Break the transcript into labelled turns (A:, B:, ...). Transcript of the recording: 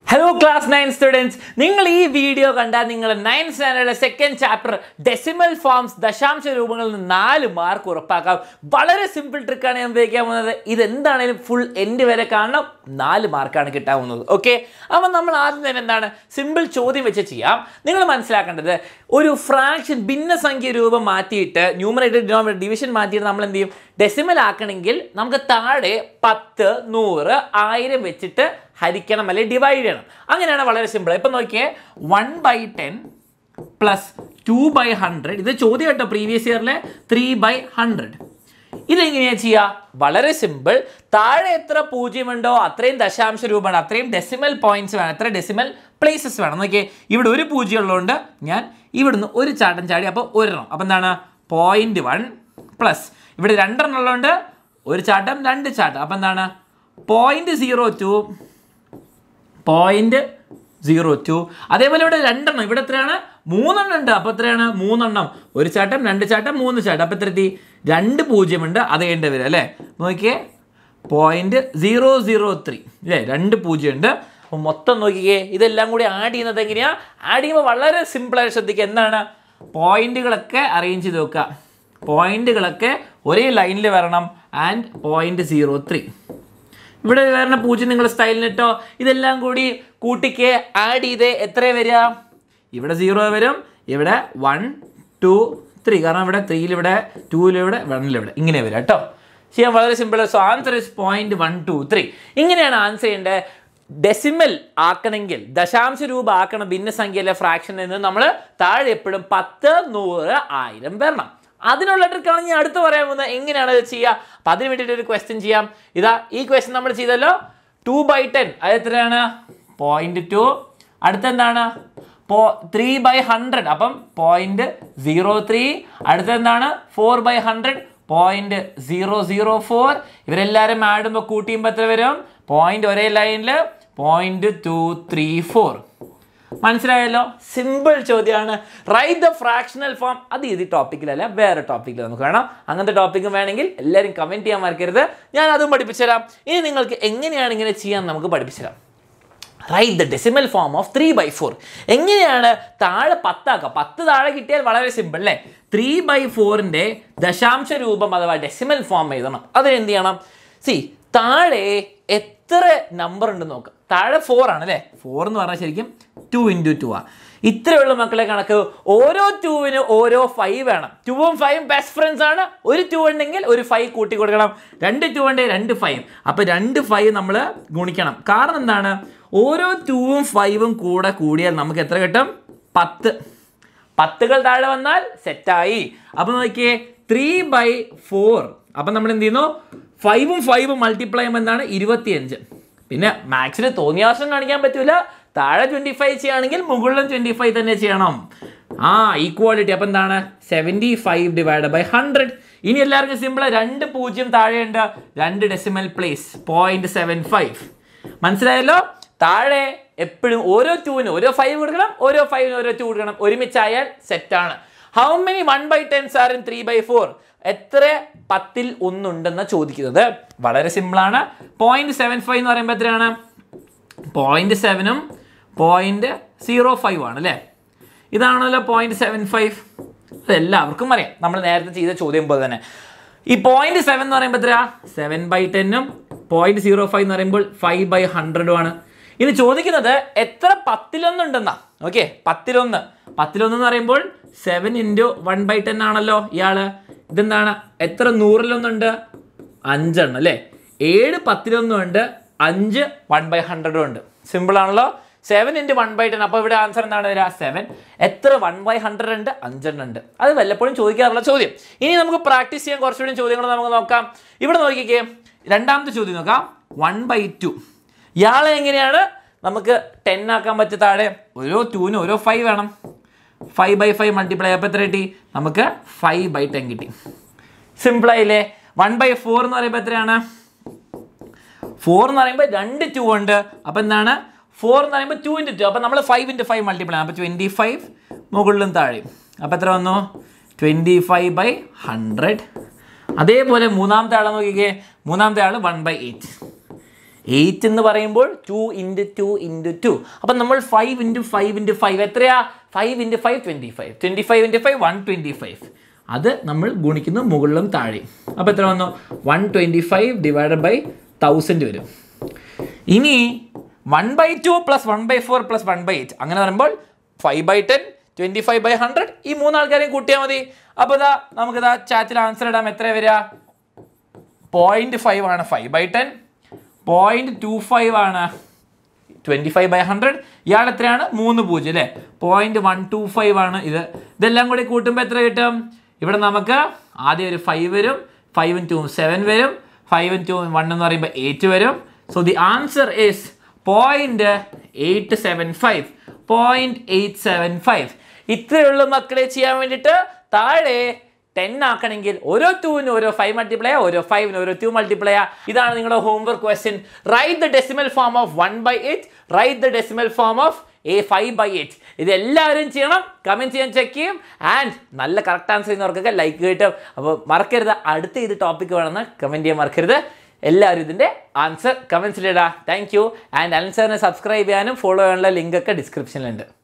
A: hello class nine students നിങ്ങൾ ഈ video കണ്ടാൽ നിങ്ങൾ നയൻ സ്റ്റാൻഡേർഡിലെ സെക്കൻഡ് ചാപ്റ്റർ ഡെസിമൽ ഫോംസ് ദശാംശ രൂപങ്ങളിൽ നിന്ന് നാല് മാർക്ക് ഉറപ്പാക്കാം വളരെ സിമ്പിൾ ട്രിക്കാണ് ഞാൻ ഉപയോഗിക്കാൻ പോകുന്നത് ഇതെന്താണേലും ഫുൾ എൻഡ് വരെ കാണണം നാല് മാർക്കാണ് കിട്ടാവുന്നത് ഓക്കെ അപ്പം നമ്മൾ ആദ്യം തന്നെ എന്താണ് സിമ്പിൾ ചോദ്യം വെച്ച് ചെയ്യാം നിങ്ങൾ മനസ്സിലാക്കേണ്ടത് ഒരു ഫ്രാക്ഷൻ ഭിന്നസംഖ്യ രൂപം മാറ്റിയിട്ട് ന്യൂമറേറ്റർ ഡിനോമിനേറ്റർ ഡിവിഷൻ മാറ്റിയിട്ട് നമ്മൾ എന്ത് ചെയ്യും ഡെസിമൽ ആക്കണമെങ്കിൽ നമുക്ക് താഴെ പത്ത് നൂറ് ആയിരം വെച്ചിട്ട് ഹരിക്കണം അല്ലെങ്കിൽ ഡിവൈഡ് ചെയ്യണം അങ്ങനെയാണ് വളരെ സിമ്പിൾ ഇപ്പം നോക്കിയേ one by ten plus two by hundred ഇത് ചോദ്യം കേട്ടോ പ്രീവിയസ് ഇയറിലെ ത്രീ ബൈ ഹൺഡ്രഡ് ഇതെങ്ങനെയാണ് ചെയ്യുക വളരെ സിമ്പിൾ താഴെ എത്ര പൂജ്യമുണ്ടോ അത്രയും ദശാംശ രൂപമാണ് അത്രയും ഡെസിമൽ പോയിന്റ്സ് വേണം എത്ര ഡെസിമൽ പ്ലേസസ് വേണം നോക്കിയേ ഇവിടെ ഒരു പൂജ്യം ഉള്ളതുകൊണ്ട് ഞാൻ ഇവിടുന്ന് ഒരു ചാട്ടം ചാടി അപ്പോൾ ഒരെണ്ണം അപ്പോൾ എന്താണ് പോയിന്റ് വൺ പ്ലസ് ഇവിടെ രണ്ടെണ്ണം ഉള്ളതുകൊണ്ട് ഒരു ചാട്ടം രണ്ട് ചാട്ടം അപ്പോൾ എന്താണ് point zero two point zero two അതേപോലെ ഇവിടെ രണ്ടെണ്ണം ഇവിടെ എത്രയാണ് മൂന്നെണ്ണം ഉണ്ട് അപ്പോൾ എത്രയാണ് മൂന്നെണ്ണം ഒരു ചാട്ടം രണ്ട് ചാട്ടം മൂന്ന് ചാട്ടം അപ്പോൾ എത്ര എത്തി രണ്ട് പൂജ്യമുണ്ട് അത് കഴിഞ്ഞിട്ട് വരും അല്ലേ നോക്കിയേ പോയിന്റ് സീറോ സീറോ ത്രീ അല്ലേ രണ്ട് പൂജ്യം ഉണ്ട് അപ്പോൾ മൊത്തം നോക്കിക്കേ ഇതെല്ലാം കൂടി ആഡ് ചെയ്യുന്നത് എങ്ങനെയാണ് ആഡ് ചെയ്യുമ്പോൾ വളരെ സിമ്പിളായി ശ്രദ്ധിക്കുക എന്താണ് പോയിന്റുകളൊക്കെ അറേഞ്ച് ചെയ്ത് വെക്കുക പോയിന്റുകളൊക്കെ ഒരേ ലൈനിൽ വരണം ആൻഡ് പോയിന്റ് സീറോ ത്രീ ഇവിടെ വരുന്ന പൂജ്യം നിങ്ങൾ സ്റ്റൈലിനിട്ടോ ഇതെല്ലാം കൂടി കൂട്ടിക്ക് ആഡ് ചെയ്ത് എത്ര വരിക ഇവിടെ സീറോ വരും ഇവിടെ വൺ ടു ത്രീ കാരണം ഇവിടെ ത്രീയിൽ ഇവിടെ ടൂയിൽ ഇവിടെ വണ്ണിൽ ഇവിടെ ഇങ്ങനെ വരിക കേട്ടോ ചെയ്യാൻ വളരെ simple so answer is point one two three ഇങ്ങനെയാണ് ആൻസർ ചെയ്യേണ്ടത് ഡെസിമൽ ആക്കണമെങ്കിൽ ദശാംശ രൂപ ആക്കണം ഭിന്നസംഖ്യയിലെ ഫ്രാക്ഷൻ എന്ന് നമ്മൾ താഴെ എപ്പോഴും പത്ത് നൂറ് ആയിരം വരണം അതിനുള്ള ട്രിക്കാണ് ഞാൻ അടുത്ത് പറയാൻ പോകുന്നത് എങ്ങനെയാണ് അത് ചെയ്യുക അപ്പം അതിന് വേണ്ടിയിട്ട് ഒരു ക്വസ്റ്റ്യൻ ചെയ്യാം ഇതാ ഈ ക്വസ്റ്റ്യൻ നമ്മൾ ചെയ്തല്ലോ ടു ബൈ ടെൻ അത് എത്രയാണ് പോയിന്റ് ടു അടുത്തെന്താണ് പോ ത്രീ ബൈ ഹൺഡ്രഡ് അപ്പം പോയിന്റ് സീറോ ത്രീ അടുത്തെന്താണ് four by hundred point zero zero four ഇവരെല്ലാവരും ആടുമ്പോൾ കൂട്ടിയുമ്പോൾ എത്ര വരും പോയിന്റ് ഒരേ ലൈനിൽ പോയിന്റ് ടു ത്രീ ഫോർ മനസ്സിലായല്ലോ സിമ്പിൾ ചോദ്യമാണ് റൈറ്റ് ദ ഫ്രാക്ഷണൽ ഫോം അത് ഇത് ടോപ്പിക്കിലല്ല വേറെ ടോപ്പിക്കിൽ നമുക്ക് വേണം അങ്ങനത്തെ ടോപ്പിക്കും വേണമെങ്കിൽ എല്ലാവരും കമൻറ്റ് ചെയ്യാൻ മറക്കരുത് ഞാൻ അതും പഠിപ്പിച്ചുതരാം ഇനി നിങ്ങൾക്ക് എങ്ങനെയാണ് ഇങ്ങനെ ചെയ്യാൻ നമുക്ക് പഠിപ്പിച്ചുതരാം right the decimal form of three by four എങ്ങനെയാണ് താഴെ പത്താക്കുക പത്ത് താഴെ കിട്ടിയാൽ വളരെ സിമ്പിൾ അല്ലേ ത്രീ ബൈ ഫോറിൻ്റെ ദശാംശ രൂപം അഥവാ ഡെസിമൽ ഫോം എഴുതണം അതിന് എന്ത് ചെയ്യണം സി താഴെ എത്ര നമ്പർ ഉണ്ട് നോക്കാം താഴെ ഫോർ ആണ് അല്ലേ ഫോർ എന്ന് പറഞ്ഞാൽ ശരിക്കും ടു ഇൻറ്റു ടു ആ ഇത്രയുള്ള മക്കളെ കണക്ക് ഓരോ ടൂവിന് ഓരോ ഫൈവ് വേണം ടൂവും ഫൈവും ബെസ്റ്റ് ഫ്രണ്ട്സ് ആണ് ഒരു ടു ഉണ്ടെങ്കിൽ ഒരു ഫൈവ് കൂട്ടി കൊടുക്കണം രണ്ട് ടു ഉണ്ടെങ്കിൽ രണ്ട് ഫൈവ് അപ്പോൾ രണ്ട് ഫൈവ് നമ്മൾ ഗുണിക്കണം കാരണം എന്താണ് ഓരോ ടൂവും ഫൈവും കൂടെ കൂടിയാൽ നമുക്ക് എത്ര കിട്ടും പത്ത് പത്തുകൾ താഴെ വന്നാൽ സെറ്റായി അപ്പോൾ നോക്കിയേ ത്രീ ബൈ ഫോർ അപ്പം നമ്മൾ എന്ത് ചെയ്യുന്നു ഫൈവും ഫൈവും മൾട്ടിപ്ലൈ ചെയ്യുമ്പോൾ എന്താണ് ഇരുപത്തിയഞ്ച് പിന്നെ മാത്സിന് തോന്നിയ ആവശ്യം കാണിക്കാൻ പറ്റൂല താഴെ ട്വൻറ്റി ഫൈവ് ചെയ്യുകയാണെങ്കിൽ മുകളിലും ട്വൻറ്റി ഫൈവ് തന്നെ ചെയ്യണം ആ ഈക്വാലിറ്റി അപ്പം എന്താണ് seventy five divide by hundred ഇനി എല്ലാവർക്കും സിമ്പിൾ രണ്ട് പൂജ്യം താഴെയുണ്ട് രണ്ട് decimal place point seven five മനസ്സിലായല്ലോ താഴെ എപ്പോഴും ഓരോ ടൂവിന് ഓരോ ഫൈവ് കൊടുക്കണം ഓരോ ഫൈവിന് ഓരോ ടു കൊടുക്കണം ഒരുമിച്ചായാൽ സെറ്റാണ് how many one by tens are in three by four എത്ര പത്തിൽ ഒന്നുണ്ടെന്ന് ചോദിക്കുന്നത് വളരെ സിമ്പിളാണ് പോയിന്റ് സെവൻ ഫൈവ് എന്ന് പറയുമ്പോൾ എത്രയാണ് പോയിന്റ് സെവനും പോയിന്റ് സീറോ ഫൈവ് ആണ് അല്ലേ ഇതാണല്ലോ പോയിന്റ് സെവൻ ഫൈവ് അത് എല്ലാവർക്കും അറിയാം നമ്മൾ നേരത്തെ ചെയ്ത ചോദ്യം പോലെ തന്നെ ഈ പോയിന്റ് സെവൻ എന്ന് പറയുമ്പോൾ എത്രയാ സെവൻ ബൈ ടെന്നും പോയിന്റ് സീറോ ഫൈവ് എന്ന് പറയുമ്പോൾ ഫൈവ് ബൈ ഹൺഡ്രഡും ആണ് ഇനി ചോദിക്കുന്നത് എത്ര പത്തിലൊന്നുണ്ടെന്നാ ഓക്കെ പത്തിലൊന്ന് പത്തിലൊന്ന് എന്ന് പറയുമ്പോൾ seven into one by ten ആണല്ലോ ഇയാള് ഇതെന്താണ് എത്ര നൂറിലൊന്നുണ്ട് അഞ്ചെണ്ണം അല്ലേ ഏഴ് പത്തിലൊന്നും ഉണ്ട് അഞ്ച് വൺ ബൈ ഹൺഡ്രഡും ഉണ്ട് സിമ്പിൾ ആണല്ലോ seven into one by ten അപ്പോൾ ഇവിടെ ആൻസർ എന്താണ് വരിക സെവൻ എത്ര വൺ ബൈ ഹൺഡ്രഡ് ഉണ്ട് അഞ്ചെണ്ണം ഉണ്ട് അത് വല്ലപ്പോഴും ചോദിക്കാറുള്ള ചോദ്യം ഇനി നമുക്ക് പ്രാക്ടീസ് ചെയ്യാൻ കുറച്ചുകൂടി ചോദ്യങ്ങൾ നമുക്ക് നോക്കാം ഇവിടെ നോക്കിക്കേ രണ്ടാമത്തെ ചോദ്യം നോക്കാം വൺ ബൈ ടു ഇയാളെ എങ്ങനെയാണ് നമുക്ക് ടെൻ ആക്കാൻ പറ്റിയ താഴെ ഓരോ ടൂവിന് ഓരോ ഫൈവ് വേണം ഫൈവ് ബൈ ഫൈവ് മൾട്ടിപ്ലൈ അപ്പോൾ എത്ര കിട്ടി നമുക്ക് ഫൈവ് ബൈ ടെൻ കിട്ടി സിമ്പിളായില്ലേ വൺ ബൈ ഫോർ എന്ന് പറയുമ്പോൾ എത്രയാണ് ഫോർ എന്ന് പറയുമ്പോൾ രണ്ട് ടു ഉണ്ട് അപ്പോൾ എന്താണ് ഫോർ എന്ന് പറയുമ്പോൾ ടു ഇൻറ്റു ടു അപ്പോൾ നമ്മൾ ഫൈവ് ഇൻറ്റു ഫൈവ് മൾട്ടിപ്ലൈ അപ്പോൾ ട്വൻറ്റി ഫൈവ് മുകളിലും താഴെയും അപ്പോൾ എത്ര വന്നു ട്വൻറ്റി ഫൈവ് ബൈ ഹൺഡ്രഡ് അതേപോലെ മൂന്നാമത്തെ ആളെ നോക്കിക്കേ മൂന്നാമത്തെ ആൾ വൺ ബൈ എയ്റ്റ് എയ്റ്റ് എന്ന് പറയുമ്പോൾ two into two into two അപ്പം നമ്മൾ five into five into five എത്രയാ five into five twenty five twenty five into five one twenty five അത് നമ്മൾ ഗുണിക്കുന്നു മുകളിലും താഴെയും അപ്പോൾ എത്ര വന്നു one twenty five divided by thousand വരും ഇനി one by two plus one by four plus one by eight അങ്ങനെ പറയുമ്പോൾ five by ten twenty five by hundred ഈ മൂന്നാൾക്കാരെയും കൂട്ടിയാൽ മതി അപ്പോൾ ഇതാ നമുക്കിതാ ചാറ്റിൽ ആൻസർ ഇടാം എത്ര വരിക പോയിന്റ് ഫൈവ് ആണ് five by ten point two five ആണ് ട്വൻറ്റി ഫൈവ് ബൈ ഹൺഡ്രഡ് ഇയാൾ എത്രയാണ് മൂന്ന് പൂജ്യം അല്ലേ പോയിന്റ് വൺ ടു ഫൈവ് ആണ് ഇത് ഇതെല്ലാം കൂടി കൂട്ടുമ്പോൾ എത്ര കിട്ടും ഇവിടെ നമുക്ക് ആദ്യം ഒരു ഫൈവ് വരും ഫൈവും ടു സെവൻ വരും ഫൈവും ടു വൺ എന്ന് പറയുമ്പോൾ എയ്റ്റ് വരും so the answer is point eight seven five point eight seven five ഇത്രയുള്ള മക്കളെ ചെയ്യാൻ വേണ്ടിയിട്ട് താഴെ ടെൻ ആക്കണമെങ്കിൽ ഓരോ ടൂവിന് ഓരോ ഫൈവ് മൾട്ടിപ്ലൈ ഓരോ ഫൈവിന് ഓരോ ടു മൾട്ടിപ്ലൈ ഇതാണ് നിങ്ങളുടെ homework question right the decimal form of one by eight right the decimal form of a five by eight ഇത് എല്ലാവരും ചെയ്യണം കമൻറ്റ് ചെയ്യാൻ ചെക്ക് ചെയ്യും ആൻഡ് നല്ല കറക്റ്റ് ആൻസർ ചെയ്യുന്നവർക്കൊക്കെ ലൈക്ക് കിട്ടും അപ്പോൾ മറക്കരുത് അടുത്ത ഇത് ടോപ്പിക്ക് വേണമെന്ന് കമൻറ്റ് ചെയ്യാൻ മറക്കരുത് എല്ലാവരും ഇതിൻ്റെ ആൻസർ കമൻസിലിടാം താങ്ക് യു ആൻഡ് അലൻ സാറിനെ സബ്സ്ക്രൈബ് ചെയ്യാനും ഫോളോ ചെയ്യാനുള്ള ലിങ്ക് ഒക്കെ ഡിസ്ക്രിപ്ഷനിലുണ്ട്